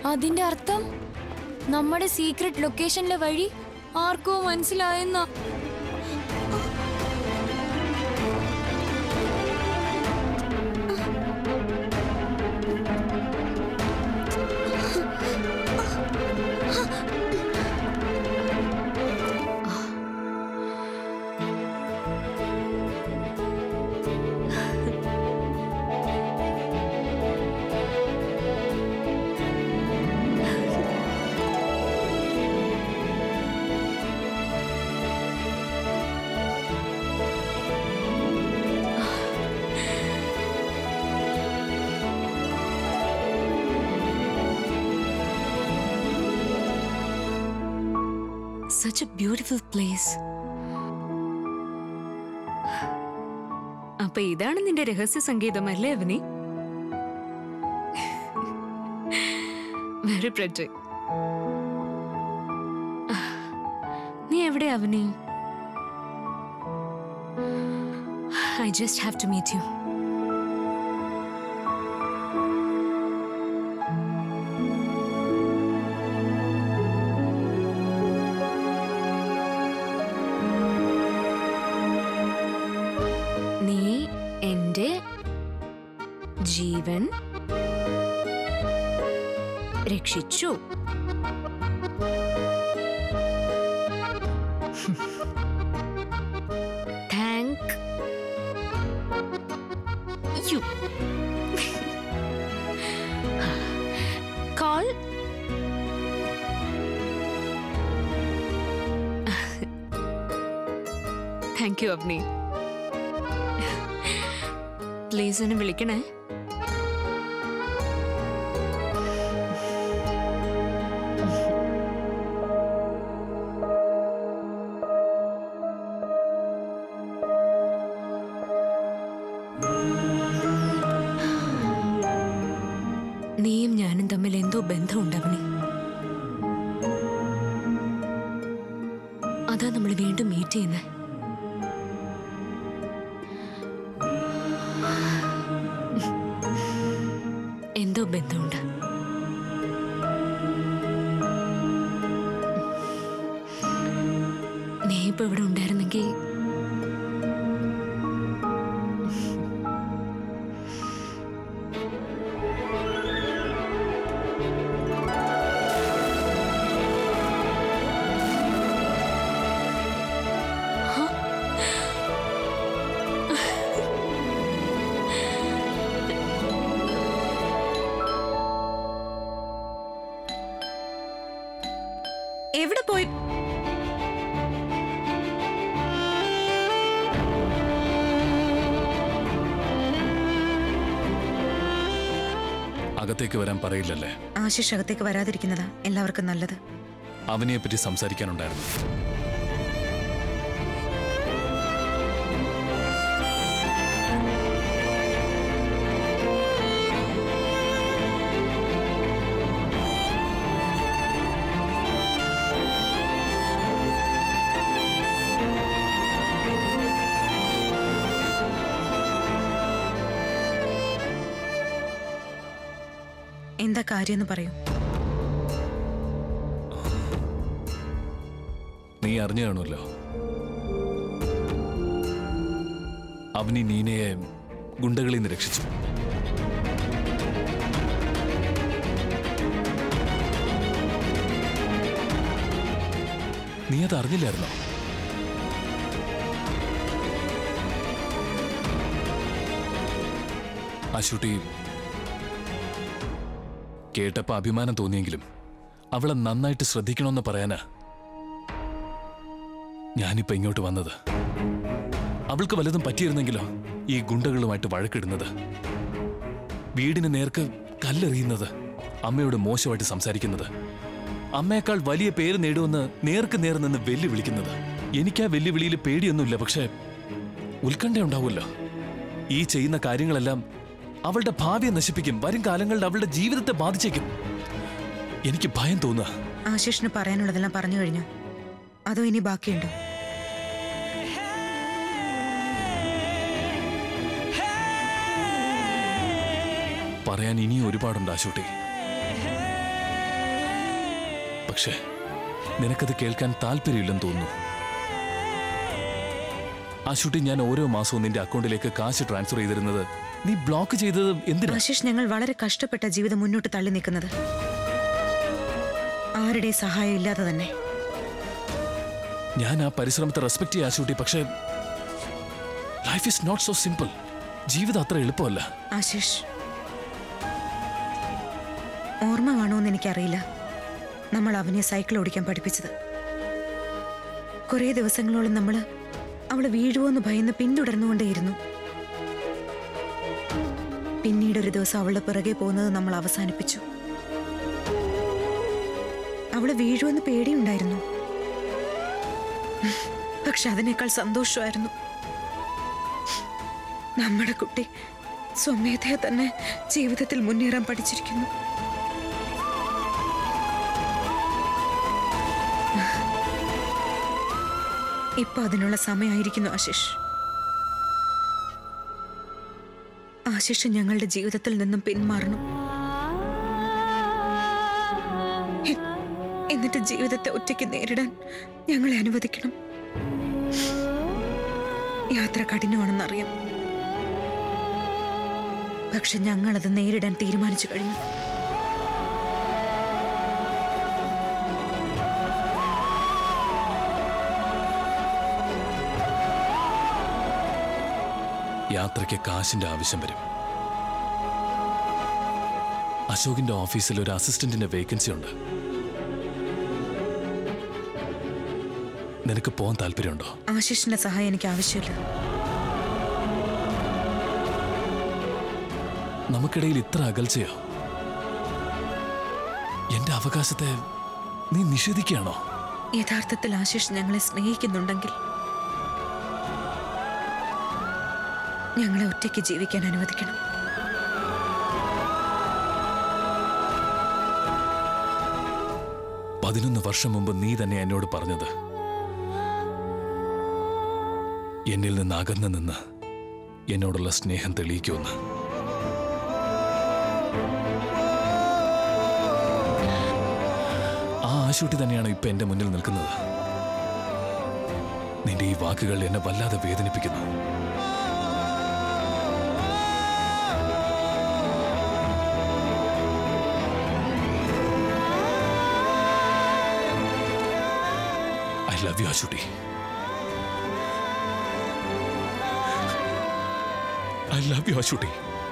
അതിന്റെ അർത്ഥം നമ്മുടെ സീക്രട്ട് ലൊക്കേഷനിലെ വഴി ആർക്കോ മനസ്സിലായെന്ന സച്ച് എ ബ്യൂട്ടിഫുൾ പ്ലേസ് അപ്പൊ ഇതാണ് നിന്റെ രഹസ്യ സംഗീതം അല്ലേ അവനി വെരി പ്രറ്റി നീ എവിടെ Avani I just have to meet you നീ എന്റെ ജീവൻ രക്ഷിച്ചു thank you call thank you Avani please എന്നെ വിളിക്കണേ നീയും ഞാനും തമ്മിൽ എന്തോ ബന്ധമുണ്ടവണി അതാ നമ്മൾ വീണ്ടും മീറ്റ് ചെയ്യുന്നത് എന്തോ ബന്ധമുണ്ട് നീ ഇപ്പൊ ഇവിടെ ഉണ്ടായിരുന്നെങ്കിൽ എവിടെ പോയി അകത്തേക്ക് വരാൻ പറയില്ലല്ലേ ആശിഷ് അകത്തേക്ക് വരാതിരിക്കുന്നതാ എല്ലാവർക്കും നല്ലത് അവനെ പറ്റി സംസാരിക്കാനുണ്ടായിരുന്നു എന്താ കാര്യമെന്ന് പറയൂ നീ അറിഞ്ഞു കാണുമല്ലോ അവനി നീനയെ ഗുണ്ടകളിൽ നിന്ന് രക്ഷിച്ചു നീ അത് അറിഞ്ഞില്ലായിരുന്നോ അശുട്ടി കേട്ടപ്പോ അഭിമാനം തോന്നിയെങ്കിലും അവളെ നന്നായിട്ട് ശ്രദ്ധിക്കണമെന്ന് പറയാനാ ഞാനിപ്പോ ഇങ്ങോട്ട് വന്നത് അവൾക്ക് വല്ലതും പറ്റിയിരുന്നെങ്കിലോ ഈ ഗുണ്ടകളുമായിട്ട് വഴക്കിടുന്നത് വീടിന് നേർക്ക് കല്ലെറിയുന്നത് അമ്മയോട് മോശമായിട്ട് സംസാരിക്കുന്നത് അമ്മയേക്കാൾ വലിയ പേര് നേടുമെന്ന് നേർക്ക് നേർ നിന്ന് വെല്ലുവിളിക്കുന്നത് എനിക്ക് ആ വെല്ലുവിളിയിൽ പേടിയൊന്നുമില്ല പക്ഷേ ഉത്കണ്ഠ ഉണ്ടാവുമല്ലോ ഈ ചെയ്യുന്ന കാര്യങ്ങളെല്ലാം അവളുടെ ഭാവിയെ നശിപ്പിക്കും വരും കാലങ്ങളിൽ അവളുടെ ജീവിതത്തെ ബാധിച്ചേക്കും എനിക്ക് ഭയം തോന്നുക ആശിഷിന് പറയാനുള്ളതെല്ലാം പറഞ്ഞു കഴിഞ്ഞു അതോ ഇനി ബാക്കിയുണ്ടോ പറയാൻ ഇനിയും ഒരുപാടുണ്ട് ആശുട്ടി പക്ഷേ നിനക്കത് കേൾക്കാൻ താല്പര്യമില്ലെന്ന് തോന്നുന്നു ആശുട്ടി ഞാൻ ഓരോ മാസവും നിന്റെ അക്കൗണ്ടിലേക്ക് കാശ് ട്രാൻസ്ഫർ ചെയ്തിരുന്നത് നീ ബ്ലോക്ക് ചെയ്തത് എന്തിനാ ആശിഷ് ഞങ്ങൾ വളരെ കഷ്ടപ്പെട്ട ജീവിതം മുന്നോട്ട് തള്ളി നിൽക്കുന്നത് ആരുടെ സഹായം ഇല്ലാതെ തന്നെ ഞാൻ ആ പരിശ്രമത്തെ റെസ്പെക്ട് ചെയ്യാൻ ആശുട്ടി പക്ഷേ life is not so simple ജീവിതം അത്ര എളുപ്പമല്ല ആശിഷ് ഓർമ്മ വേണോന്ന് എനിക്കറിയില്ല നമ്മൾ അവനെ സൈക്കിൾ ഓടിക്കാൻ പഠിപ്പിച്ചത് കുറേ ദിവസങ്ങളോളം നമ്മൾ അവള് വീഴുവോന്ന് ഭയന്ന് പിന്തുടർന്നുകൊണ്ടേയിരുന്നു പിന്നീട് ഒരു ദിവസം അവളുടെ പിറകെ പോകുന്നത് നമ്മൾ അവസാനിപ്പിച്ചു അവള് വീഴുവെന്ന് പേടിയുണ്ടായിരുന്നു പക്ഷെ അതിനേക്കാൾ സന്തോഷമായിരുന്നു നമ്മുടെ കുട്ടി സ്വമേധയെ തന്നെ ജീവിതത്തിൽ മുന്നേറാൻ പഠിച്ചിരിക്കുന്നു ഇപ്പൊ അതിനുള്ള സമയമായിരിക്കുന്നു ആശിഷ് ആശിഷ് ഞങ്ങളുടെ ജീവിതത്തിൽ നിന്നും പിന്മാറണം എ- എന്നിട്ട് ജീവിതത്തെ ഒറ്റയ്ക്ക് നേരിടാൻ ഞങ്ങളെ അനുവദിക്കണം യാത്ര കഠിനമാണെന്നറിയാം പക്ഷെ ഞങ്ങളത് നേരിടാൻ തീരുമാനിച്ചു കഴിഞ്ഞു യാത്രയ്ക്ക് കാശിന്റെ ആവശ്യം വരും അശോകിന്റെ ഓഫീസിൽ ഒരു അസിസ്റ്റന്റിന്റെ വേക്കൻസി ഉണ്ട് നിനക്ക് പോകാൻ താല്പര്യമുണ്ടോ ആശിഷിന്റെ സഹായം എനിക്ക് ആവശ്യമില്ല നമുക്കിടയിൽ ഇത്ര അകൽച്ചയോ എന്റെ അവകാശത്തെ നീ നിഷേധിക്കുകയാണോ യഥാർത്ഥത്തിൽ ആശിഷ് ഞങ്ങളെ സ്നേഹിക്കുന്നുണ്ടെങ്കിൽ ഞങ്ങളെ ഒറ്റയ്ക്ക് ജീവിക്കാൻ അനുവദിക്കണം പതിനൊന്ന് വർഷം മുമ്പ് നീ തന്നെ എന്നോട് പറഞ്ഞത് എന്നിൽ നിന്ന് അകന്നു നിന്ന് എന്നോടുള്ള സ്നേഹം തെളിയിക്കുമെന്ന് ആ ആശുട്ടി തന്നെയാണ് ഇപ്പൊ എന്റെ മുന്നിൽ നിൽക്കുന്നത് നിന്റെ ഈ വാക്കുകൾ എന്നെ വല്ലാതെ വേദനിപ്പിക്കുന്നു I love you Ashutti I love you Ashutti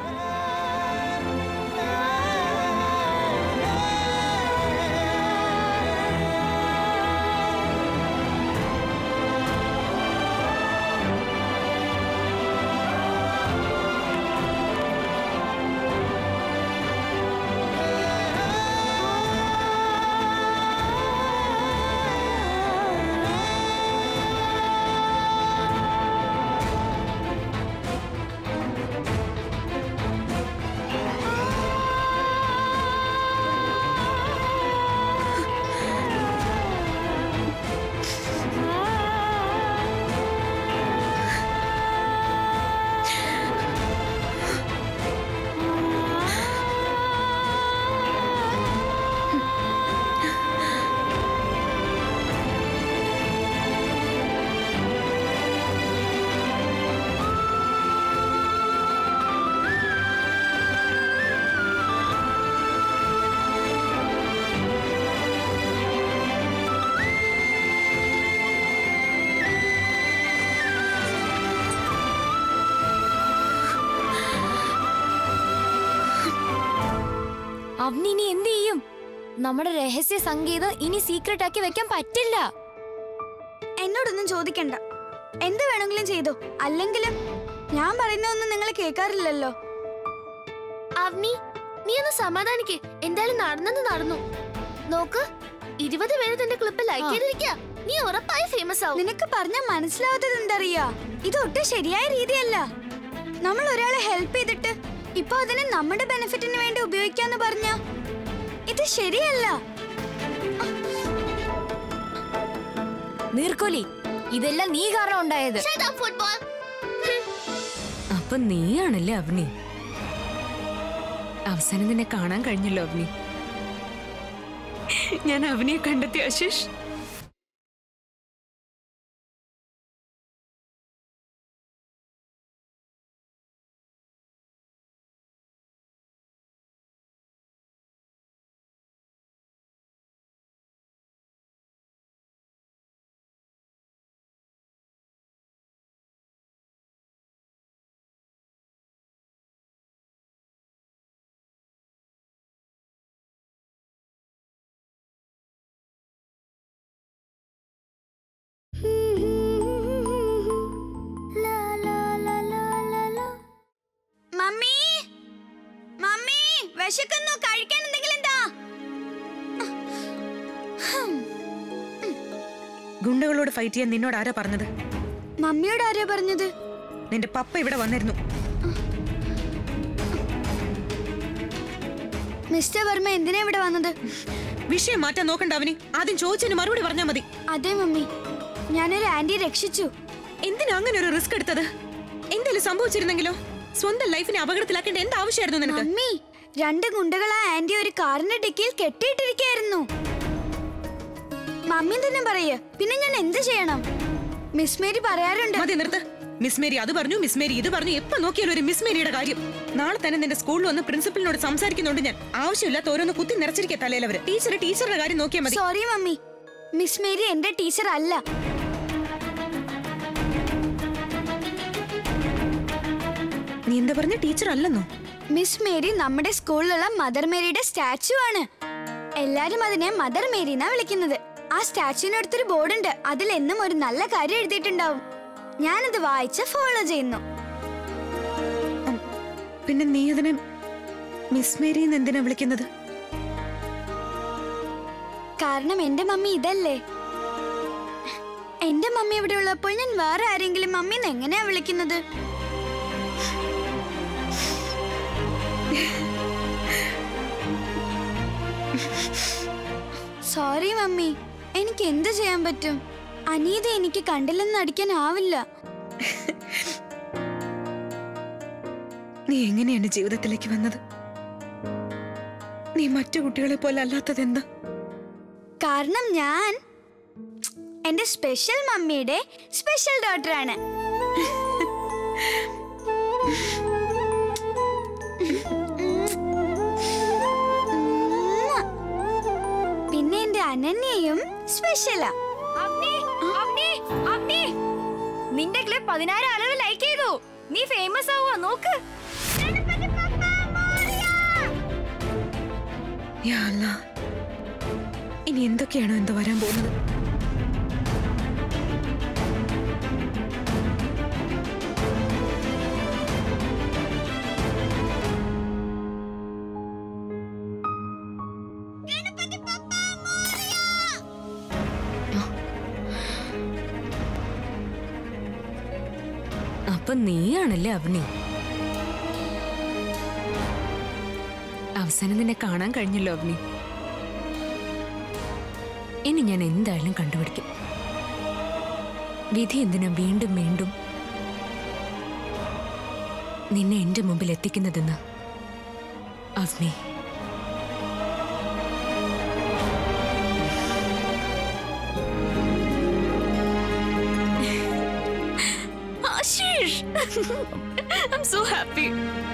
അവന് ഇനി എന്ത് ചെയ്യും നമ്മുടെ രഹസ്യ സംഗീതം ഇനി സീക്രട്ട് ആക്കി വെക്കാൻ പറ്റില്ല എന്നോടൊന്നും ചോദിക്കണ്ട എന്ത് വേണമെങ്കിലും ചെയ്തോ അല്ലെങ്കിലും ഞാൻ പറയുന്നതൊന്നും നിങ്ങൾ കേൾക്കാറില്ലല്ലോ അവനി നീ ഒന്ന് സമാധാനിക്ക് എന്തായാലും നടന്നെന്ന് നടന്നു നോക്ക് ഇരുപത് പേര് തന്റെ ക്ലിപ്പ് ലൈക്ക് ആ. ചെയ്തിരിക്കുക നീ ഉറപ്പായി ഫേമസ് ആവും നിനക്ക് പറഞ്ഞാൽ മനസ്സിലാവാത്തത് എന്തറിയാ ഇത് ഒട്ടും ശരിയായ രീതിയല്ല നമ്മൾ ഒരാളെ ഹെൽപ്പ് ചെയ്തിട്ട് ഇപ്പൊ അതിനെ നമ്മുടെ ബെനിഫിറ്റിന് വേണ്ടി ഉപയോഗിക്കാന്ന് പറഞ്ഞ ഇത് ശരിയല്ല നീർക്കോലി ഇതെല്ലാം നീ കാരണം ഉണ്ടായത് ഫുട്ബോൾ അപ്പൊ നീയാണല്ലേ അവനി അവസാനം നിന്നെ കാണാൻ കഴിഞ്ഞല്ലോ അവനി ഞാൻ അവനെ കണ്ടെത്തി ആശിഷ് മമ്മി മമ്മി വിശക്കുന്നു കഴിക്കാൻ എന്തെങ്കിലും എന്താ ഗുണ്ടകളോട് ഫൈറ്റ് ചെയ്യാൻ നിന്നോട് ആരാ പറഞ്ഞത് മമ്മിയോട് ആരാ പറഞ്ഞത് നിന്റെ പപ്പ ഇവിടെ വന്നിരുന്നു മിസ്റ്റർ വർമ്മ എന്തിനാ ഇവിടെ വന്നത് വിഷയം മാറ്റാൻ നോക്കണ്ട അവനി ആദ്യം ചോദിച്ചതിന് മറുപടി പറഞ്ഞാ മതി അതെ മമ്മി ഞാനൊരു ആന്റിയെ രക്ഷിച്ചു എന്തിനാ അങ്ങനെ ഒരു റിസ്ക് എടുത്തത് എന്തെങ്കിലും സംഭവിച്ചിരുന്നെങ്കിലോ സ്വന്തം ലൈഫിനെ അപകടത്തിലാക്കേണ്ട എന്ത് ആവശ്യമായിരുന്നു നിനക്ക് മമ്മി രണ്ട് ഗുണ്ടകൾ ആ ആന്റി ഒരു കാറിന്റെ ഡിക്കിയിൽ കെട്ടിയിട്ടിരിക്കായിരുന്നു മമ്മി തന്നെ പറയ് പിന്നെ ഞാൻ എന്ത് ചെയ്യണം മിസ് മേരി പറയാറുണ്ട് മതി നിർത്ത് മിസ് മേരി അത് പറഞ്ഞു മിസ് മേരി ഇത് പറഞ്ഞു എപ്പോ നോക്കിയാലും ഒരു മിസ് മേരിയുടെ കാര്യം നാളെ തന്നെ നിന്റെ സ്കൂളിൽ വന്ന് പ്രിൻസിപ്പലിനോട് സംസാരിക്കുന്നുണ്ട് ഞാൻ ആവശ്യമില്ലാത്ത ഓരോന്ന് കുത്തി നിറച്ചിരിക്കുക തലയിലവര് ടീച്ചർ ടീച്ചറുടെ കാര്യം നോക്കിയാൽ മതി സോറി മമ്മി മിസ് മേരി എന്റെ ടീച്ചർ അല്ല നീ എന്താ പറഞ്ഞ ടീച്ചർ അല്ലെന്നോ മിസ് മേരി നമ്മുടെ സ്കൂളിലുള്ള മദർ മേരിയുടെ സ്റ്റാച്ചു ആണ് എല്ലാരും അതിനെ മദർ മേരി എന്നാ വിളിക്കുന്നത് ആ സ്റ്റാച്ചുവിനടുത്തൊരു ബോർഡുണ്ട് അതിൽ എന്നും ഒരു നല്ല കാര്യം എഴുതിയിട്ടുണ്ടാവും ഞാനത് വായിച്ച് ഫോളോ ചെയ്യുന്നു പിന്നെ നീ അതിനെ മിസ് മേരി എന്ന് എന്തിനാ വിളിക്കുന്നത് കാരണം എന്റെ മമ്മി ഇതല്ലേ എന്റെ മമ്മി ഇവിടെ ഉള്ളപ്പോൾ ഞാൻ വേറെ ആരെങ്കിലും മമ്മി എന്ന് എങ്ങനെയാ വിളിക്കുന്നത് സോറി മമ്മി എനിക്ക് എന്ത് ചെയ്യാൻ പറ്റും അനീത എനിക്ക് കണ്ടില്ലെന്ന് അടിക്കാനാവില്ല നീ എങ്ങനെയാണ് ജീവിതത്തിലേക്ക് വന്നത് നീ മറ്റു കുട്ടികളെ പോലെ അല്ലാത്തത് എന്താ കാരണം ഞാൻ എന്റെ സ്പെഷ്യൽ മമ്മിയുടെ സ്പെഷ്യൽ ഡോട്ടറാണ് പിന്നെ എന്റെ അനന്യയും സ്പെഷ്യലാ നിന്റെ ക്ലിപ്പ് പതിനായിരം ആളുകൾ ലൈക്ക് ചെയ്തു നീ ഫേമസ് ആവുക നോക്ക് യാ അല്ലാ. ഇനി എന്തൊക്കെയാണോ എന്തോ വരാൻ പോകുന്നത് അപ്പൊ നീയാണല്ലേ അവനി അവസാനം നിന്നെ കാണാൻ കഴിഞ്ഞല്ലോ അവനി ഇനി ഞാൻ എന്തായാലും കണ്ടുപിടിക്കും വിധി എന്തിനാ വീണ്ടും വീണ്ടും നിന്നെ എന്റെ മുമ്പിൽ എത്തിക്കുന്നതെന്ന് Avani Ashish I so happy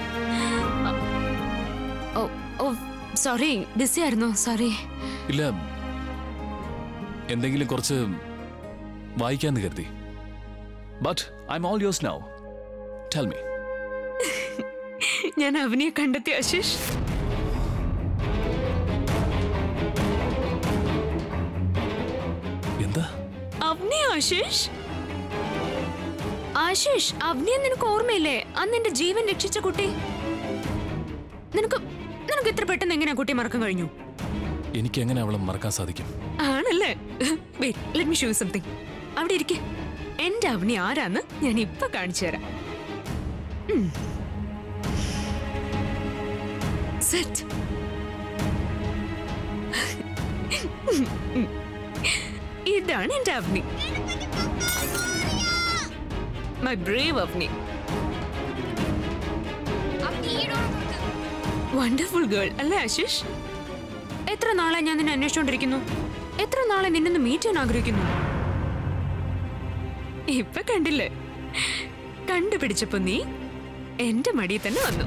oh oh sorry busy ആയിരുന്നോ സോറി ഇല്ല എന്തെങ്കിലും കുറച്ച് വായിക്കാന്ന് കരുതി but I'm all yours now tell me ഞാൻ അവനെ കണ്ടെത്തി ആശീഷ് എന്താ അവനെ ആശീഷ് ആശീഷ് അവനെ നിനക്ക് ഓർമ്മയില്ലേ അന്ന് എന്റെ ജീവൻ രക്ഷിച്ച കുട്ടി നിനക്ക് നിനക്ക് ഇത്ര പെട്ടെന്ന് എങ്ങനെയാ കുട്ടി മറക്കാൻ കഴിഞ്ഞു എനിക്ക് എങ്ങനെ അവളെ മറക്കാൻ സാധിക്കും ആണല്ലേ ലെറ്റ് മീ ഷോ സംതിങ് അവിടെ ഇരിക്കെ എന്റെ അവനി ആരാന്ന് ഞാൻ ഇപ്പൊ കാണിച്ചു തരാം സെറ്റ് ഇതാണ് എന്റെ Avani my brave Avani wonderful girl അല്ലേ ആശിഷ് എത്ര നാളെ ഞാൻ നിന്നെ അന്വേഷിച്ചോണ്ടിരിക്കുന്നു എത്ര നാളെ നിന്നൊന്ന് മീറ്റ് ചെയ്യാൻ ആഗ്രഹിക്കുന്നു ഇപ്പൊ കണ്ടില്ലേ കണ്ടുപിടിച്ചപ്പോ നീ എന്റെ മടിയിൽ തന്നെ വന്നു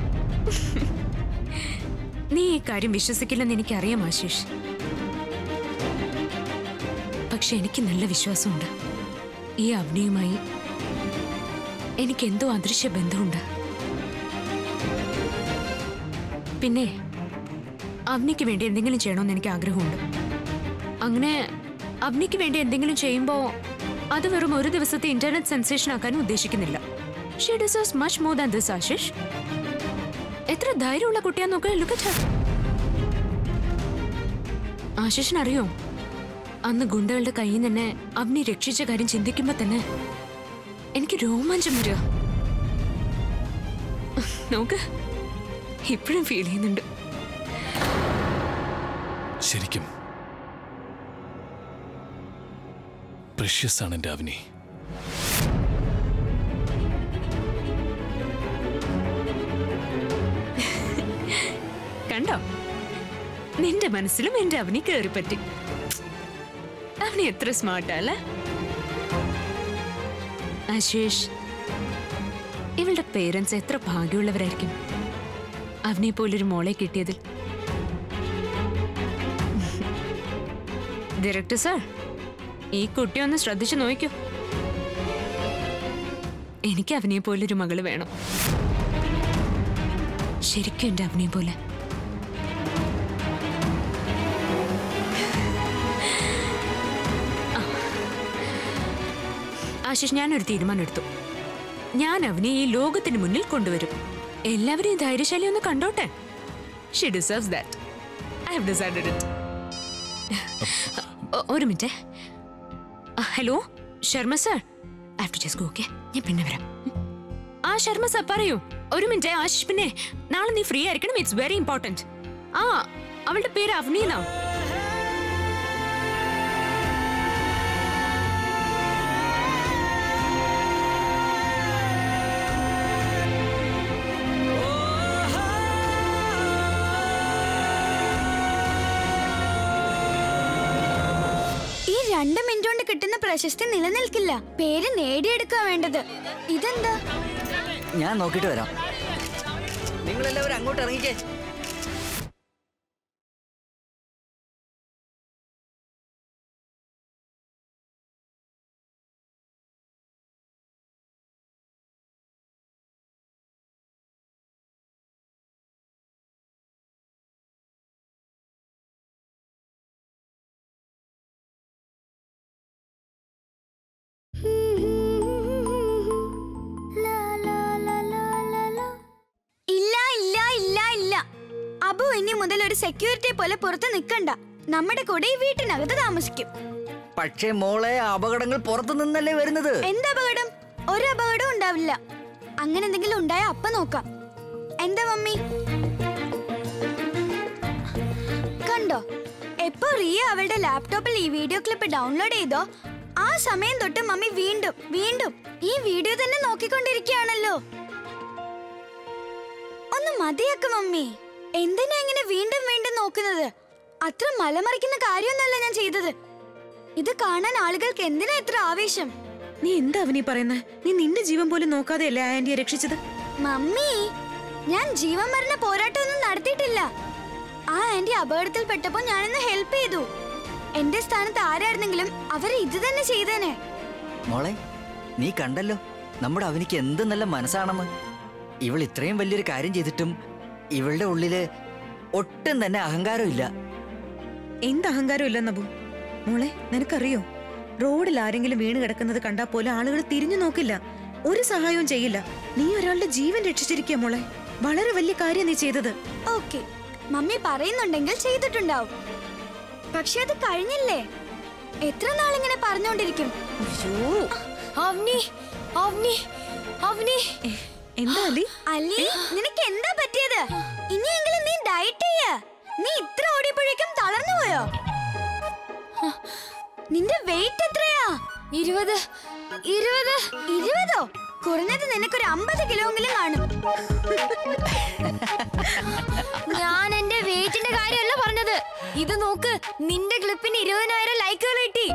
നീ ഈ കാര്യം വിശ്വസിക്കില്ലെന്ന് എനിക്കറിയാം ആശിഷ് പക്ഷെ എനിക്ക് നല്ല വിശ്വാസമുണ്ട് ഈ അവനിയുമായി എനിക്ക് എന്തോ അദൃശ്യ ബന്ധമുണ്ട് പിന്നെ അവനിക്ക് വേണ്ടി എന്തെങ്കിലും ചെയ്യണമെന്ന് എനിക്ക് ആഗ്രഹമുണ്ട് അങ്ങനെ അവനിക്ക് വേണ്ടി എന്തെങ്കിലും ചെയ്യുമ്പോൾ അത് വെറും ഒരു ദിവസത്തെ ഇന്റർനെറ്റ് സെൻസേഷൻ ആക്കാനും ഉദ്ദേശിക്കുന്നില്ല she deserves much more than this Ashish എത്ര ധൈര്യമുള്ള കുട്ടിയാ നോക്കുക ലുക്ക് ആശിഷിന് അറിയോ അന്ന് ഗുണ്ടകളുടെ കയ്യിൽ നിന്ന് എന്നെ അവനെ രക്ഷിച്ച കാര്യം ചിന്തിക്കുമ്പോ തന്നെ എനിക്ക് രോമാഞ്ചം വരിക നോക്ക് ഇപ്പോഴും ഫീൽ ചെയ്യുന്നുണ്ട് ശരിക്കും പ്രഷ്യസ് ആണ് എൻ്റെ അവനി കണ്ടോ നിന്റെ മനസ്സിലും എന്റെ അവനി കയറിപ്പറ്റി അവനി എത്ര സ്മാർട്ടാ അല്ലേ ആശേഷ് ഇവളുടെ പേരൻസ് എത്ര ഭാഗ്യമുള്ളവരായിരിക്കും അവനെ പോലൊരു മോളെ കിട്ടിയതിൽ ഡയറക്ടർ സാർ ഈ കുട്ടി ഒന്ന് ശ്രദ്ധിച്ചു നോക്കൂ എനിക്ക് അവനെ പോലൊരു മകള് വേണം ശരിക്കും എന്റെ അവനെ പോലെ ആശിഷ് ഞാനൊരു തീരുമാനം എടുത്ു ഞാൻ അവനെ ഈ ലോകത്തിന് മുന്നിൽ കൊണ്ടുവരും എല്ലാവരും ഈ ധൈര്യശാലി ഒന്ന് കണ്ടോട്ടെ she deserves that I have decided it ഒരു minute hello Sharma sir I have to just go okay ഞാൻ പിന്നെ വരാം ഉം. ആ ശർമ്മ സർ പറയൂ ഒരു മിനിറ്റ് ആശിഷ് പിന്നെ നാളെ നീ ഫ്രീ ആയിരിക്കണം ഇറ്റ്സ് വെരി ഇമ്പോർട്ടന്റ് ആ അവളുടെ പേര് അവനീന ഈ രണ്ട് മിനിറ്റ് കൊണ്ട് കിട്ടുന്ന പ്രശസ്തി നിലനിൽക്കില്ല പേര് നേടിയെടുക്കുക വേണ്ടത് ഇതെന്താ ഞാൻ നോക്കിയിട്ട് വരാം നിങ്ങളെല്ലാവരും അങ്ങോട്ട് ഇറങ്ങിക്കേ ഇല്ല ഇല്ല ഇല്ല ഇല്ല അബു ഇനി മുതൽ ഒരു സെക്യൂരിറ്റി പോലെ പുറത്ത് നിൽക്കണ്ട നമ്മുടെ കൂടെ ഈ വീട്ടിനകത്ത് താമസിക്കും പക്ഷേ മോളെ അപകടങ്ങൾ പുറത്തു നിന്നല്ലേ വരുന്നത് എന്താ അപകടം ഒരു അപകടവും ഉണ്ടാവില്ല അങ്ങനെ എന്തെങ്കിലും ഉണ്ടായ അപ്പ നോക്കാം എന്താ മമ്മി കണ്ടോ എപ്പോ റിയ അവളുടെ ലാപ്ടോപ്പിൽ ഈ വീഡിയോ ക്ലിപ്പ് ഡൗൺലോഡ് ചെയ്തോ ആ സമയം തൊട്ട് മമ്മി വീണ്ടും വീണ്ടും ഈ വീഡിയോ തന്നെ നോക്കിക്കൊണ്ടിരിക്കുകയാണല്ലോ ഒന്ന് മതിയാക്ക് മമ്മി എന്തിനാ ഇങ്ങനെ വീണ്ടും വീണ്ടും നോക്കുന്നത് അത്ര മലമറിക്കുന്ന കാര്യമൊന്നല്ല ഞാൻ ചെയ്തത് ഇത് കാണാൻ ആളുകൾക്ക് എന്തിനാ ഇത്ര ആവേശം നീ എന്താ അവനീ പറയുന്നത് നീ നിന്റെ ജീവൻ പോലും നോക്കാതെയല്ലേ ആ ആന്റിയെ രക്ഷിച്ചത് മമ്മി ഞാൻ ജീവൻ മരണ പോരാട്ടമൊന്നും നടത്തിയിട്ടില്ല ആ ആന്റി അപകടത്തിൽപ്പെട്ടപ്പോ ഞാനിന്ന് ഹെൽപ്പ് ചെയ്തു എന്റെ സ്ഥാനത്ത് ആരായിരുന്നെങ്കിലും അവർ ഇത് തന്നെ ചെയ്തേനെ മോളെ നീ കണ്ടല്ലോ നമ്മുടെ അവനിക്ക് എന്ത് നല്ല മനസ്സാണെന്ന് ഇവൾ ഇത്രയും വലിയൊരു കാര്യം ചെയ്തിട്ടും ഇവളുടെ ഉള്ളില് ഒട്ടും തന്നെ അഹങ്കാരമില്ല എന്ത് അഹങ്കാരം ഇല്ല നബു മോളെ നിനക്കറിയോ റോഡിൽ ആരെങ്കിലും വീണ് കിടക്കുന്നത് കണ്ടാ പോലെ ആളുകൾ തിരിഞ്ഞു നോക്കില്ല ഒരു സഹായവും ചെയ്യില്ല നീ ഒരാളുടെ ജീവൻ രക്ഷിച്ചിരിക്കുക മോളെ വളരെ വലിയ കാര്യം നീ ചെയ്തത് ഓക്കെ മമ്മി പറയുന്നുണ്ടെങ്കിൽ ചെയ്തിട്ടുണ്ടാവും പക്ഷെ അത് കഴിഞ്ഞില്ലേ എത്ര നാളിങ്ങനെ പറഞ്ഞുകൊണ്ടിരിക്കും അവനി അവനി അവനി എന്താ അലി അല്ലി നിനക്ക് എന്താ പറ്റിയത് ഇനിയെങ്കിലും നീ ഡയറ്റ് ചെയ്യ നീ ഇത്ര ഓടിയപ്പോഴേക്കും തളർന്നു പോയോ നിന്റെ വെയിറ്റ് എത്രയാ ഇരുപത് ഇരുപത് ഇരുപതോ കുറഞ്ഞത് നിനക്കൊരു അമ്പത് കിലോയെങ്കിലും കാണും ഞാൻ എന്റെ വെയിറ്റിന്റെ കാര്യമല്ല പറഞ്ഞത് ഇത് നോക്ക് നിന്റെ ക്ലിപ്പിന് ഇരുപതിനായിരം ലൈക്കുകൾ കിട്ടി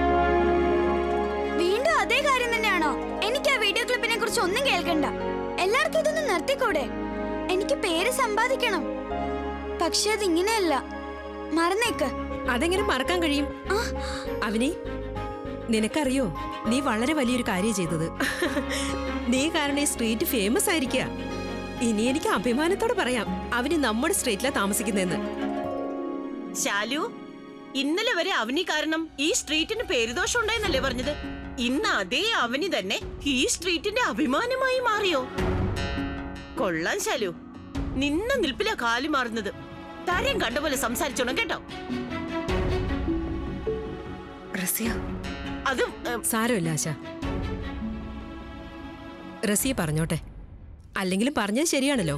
വീണ്ടും അതേ കാര്യം തന്നെയാണോ എനിക്ക് ആ വീഡിയോ ക്ലിപ്പിനെ കുറിച്ച് ഒന്നും കേൾക്കണ്ട എല്ലാവർക്കും ഇതൊന്ന് നിർത്തിക്കൂടെ എനിക്ക് പേര് സമ്പാദിക്കണം പക്ഷെ അതിങ്ങനെയല്ല മറന്നേക്ക് അതെങ്ങനെ മറക്കാൻ കഴിയും അവനി നിനക്കറിയോ നീ വളരെ വലിയൊരു കാര്യം ചെയ്തത് നീ കാരണം ഈ സ്ട്രീറ്റ് ഫേമസ് ആയിരിക്കുക ഇനി എനിക്ക് അഭിമാനത്തോടെ പറയാം അവന് നമ്മുടെ സ്ട്രീറ്റിലാ താമസിക്കുന്നതെന്ന് ശാലു ഇന്നലെ വരെ അവനി കാരണം ഈ സ്ട്രീറ്റിന് പേരുദോഷം ഉണ്ടായെന്നല്ലേ പറഞ്ഞത് ഇന്ന് അതേ അവനി തന്നെ ഈ സ്ട്രീറ്റിന്റെ അഭിമാനമായി മാറിയോ കൊള്ളാൻ ശാലു നിന്ന നിൽപ്പിലാ കാലു മാറുന്നത് തരം കണ്ട പോലെ സംസാരിച്ചോണം കേട്ടോ റസിയ അത് ഏം, സാരമില്ല ആശ റസിയെ പറഞ്ഞോട്ടെ അല്ലെങ്കിലും പറഞ്ഞത് ശരിയാണല്ലോ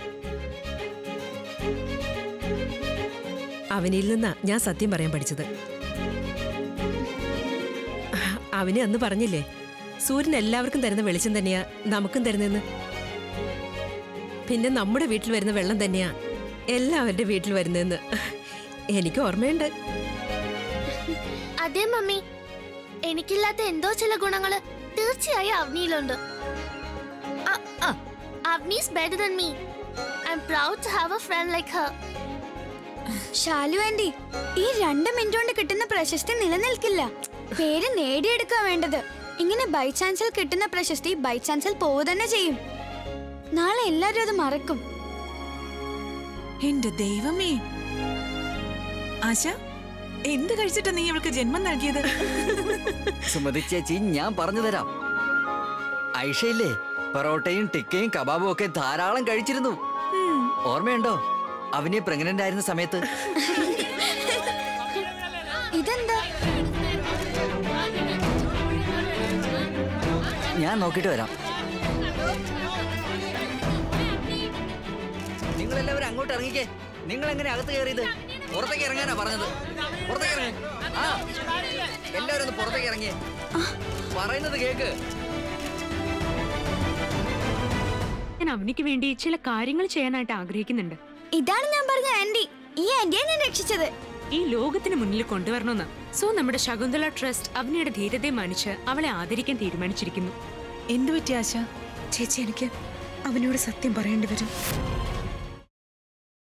അവനിൽ നിന്നാ ഞാൻ സത്യം പറയാൻ പഠിച്ചത് അവന് അന്ന് പറഞ്ഞില്ലേ സൂര്യൻ എല്ലാവർക്കും തരുന്ന വെളിച്ചം തന്നെയാ നമുക്കും തരുന്നതെന്ന് പിന്നെ നമ്മുടെ വീട്ടിൽ വരുന്ന വെള്ളം തന്നെയാ എല്ലാവരുടെ വീട്ടിൽ വരുന്നതെന്ന് എനിക്ക് ഓർമ്മയുണ്ട് അതെ മമ്മി എനിക്കില്ലാത്ത എന്തോ ചില ഗുണങ്ങള് തീർച്ചയായും അവനിയിലുണ്ട് Avani's better than me I'm proud to have a friend like her Shalu aunty ഈ രണ്ട് മിനിറ്റ് കൊണ്ട് കിട്ടുന്ന പ്രശസ്തി നിലനിൽക്കില്ല പേര് നേടിയെടുക്കുക വേണ്ടത് ഇങ്ങനെ ബൈ ചാൻസിൽ കിട്ടുന്ന പ്രശസ്തി ബൈ ചാൻസിൽ പോവുക തന്നെ ചെയ്യും നാളെ എല്ലാരും അത് മറക്കും എന്റെ ദൈവമേ ആശ എന്ത് കഴിച്ചിട്ടാ നീ അവൾക്ക് ജന്മം നൽകിയത് സുമതി ചേച്ചി ഞാൻ പറഞ്ഞു തരാം ഐഷയില്ലേ പൊറോട്ടയും ടിക്കയും കബാബും ഒക്കെ ധാരാളം കഴിച്ചിരുന്നു ഓർമ്മയുണ്ടോ അവനെ പ്രഗ്നന്റ് ആയിരുന്ന സമയത്ത് ഇതെന്താ ഞാൻ നോക്കിയിട്ട് വരാം നിങ്ങൾ എല്ലാവരും അങ്ങോട്ട് ഇറങ്ങിക്കേ നിങ്ങൾ എങ്ങനെ അകത്ത് കയറിയത് പുറത്തേക്ക് ഇറങ്ങാനാ പറഞ്ഞത് പുറത്തേക്ക് ഇറങ്ങി ആ എല്ലാവരും ഒന്ന് പുറത്തേക്ക് ഇറങ്ങിയേ പറയുന്നത് കേക്ക് ഞാൻ അവനിക്ക് വേണ്ടി ചില കാര്യങ്ങൾ ചെയ്യാനായിട്ട് ആഗ്രഹിക്കുന്നുണ്ട് ഇതാണ് ഞാൻ പറഞ്ഞ ആന്റി ഈ ആന്റിയെ ഞാൻ രക്ഷിച്ചത് ഈ ലോകത്തിന് മുന്നിൽ കൊണ്ടുവരണമെന്ന് സോ നമ്മുടെ ശകുന്തള ട്രസ്റ്റ് അവനിയുടെ ധീരതയെ മാനിച്ച് അവളെ ആദരിക്കാൻ തീരുമാനിച്ചിരിക്കുന്നു എന്തു പറ്റി ആശ ചേച്ചി എനിക്ക് അവനോട് സത്യം പറയേണ്ടി വരും